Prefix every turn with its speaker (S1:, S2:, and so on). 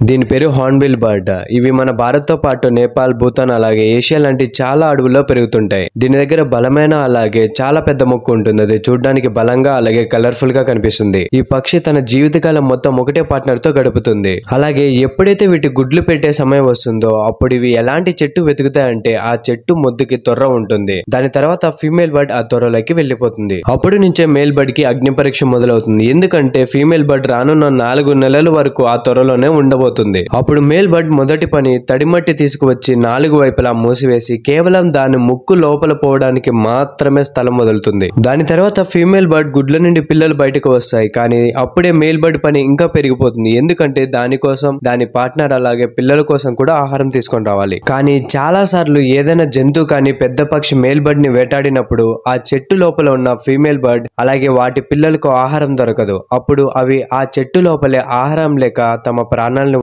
S1: దీని పేరు Hornbill bird ఇవి మన భారత్ తో పాటు నేపాల్ భూతాన్ అలాగే ఏషియా లాంటి చాలా అడవుల్లో పెరుగుతుంటాయి దీని దగ్గర బలమైన అలాగే చాలా పెద్ద ముక్కు ఉంటుంది అది చూడడానికి బలంగా అలాగే కలర్ఫుల్ గా కనిపిస్తుంది ఈ పక్షి తన జీవితకాలం మొత్తం ఒకటే పార్ట్నర్ తో గడుపుతుంది అలాగే ఎప్పుడైతే వీటి గుడ్లు పెట్టే సమయం వస్తుందో అప్పుడు ఇవి ఎలాంటి చెట్టు వెతుకుతాయంటే ఆ చెట్టు మొద్దుకి తొర్ర ఉంటుంది దాని తర్వాత ఫీమేల్ బర్డ్ ఆ తొర్రలోకి వెళ్ళిపోతుంది అప్పుడు నుంచే మేల్ బర్డ్ కి అగ్ని పరీక్ష మొదలవుతుంది ఎందుకంటే ఫీమేల్ బర్డ్ రానున్న నాలుగు నెలల వరకు ఆ త్వరలోనే ఉండబోతుంది అప్పుడు మేల్ బర్డ్ మొదటి పని తడిమట్టి తీసుకువచ్చి నాలుగు వైపులా మూసివేసి కేవలం దాని ముక్కు లోపల పోవడానికి మాత్రమే స్థలం వదులుతుంది దాని తర్వాత ఫీమేల్ బర్డ్ గుడ్ల నుండి పిల్లలు బయటకు వస్తాయి కానీ అప్పుడే మేల్ బర్డ్ పని ఇంకా పెరిగిపోతుంది ఎందుకంటే దానికోసం దాని పార్ట్నర్ అలాగే పిల్లల కోసం కూడా ఆహారం తీసుకొని రావాలి కానీ చాలా సార్లు ఏదైనా జంతువు కానీ పెద్ద పక్షి మేల్ బర్డ్ ని వేటాడినప్పుడు ఆ చెట్టు లోపల ఉన్న ఫీమేల్ బర్డ్ అలాగే వాటి పిల్లలకు ఆహారం దొరకదు అప్పుడు అవి ఆ చెట్టు లోపలే ఆహారం లేక తమ ప్రాణాలను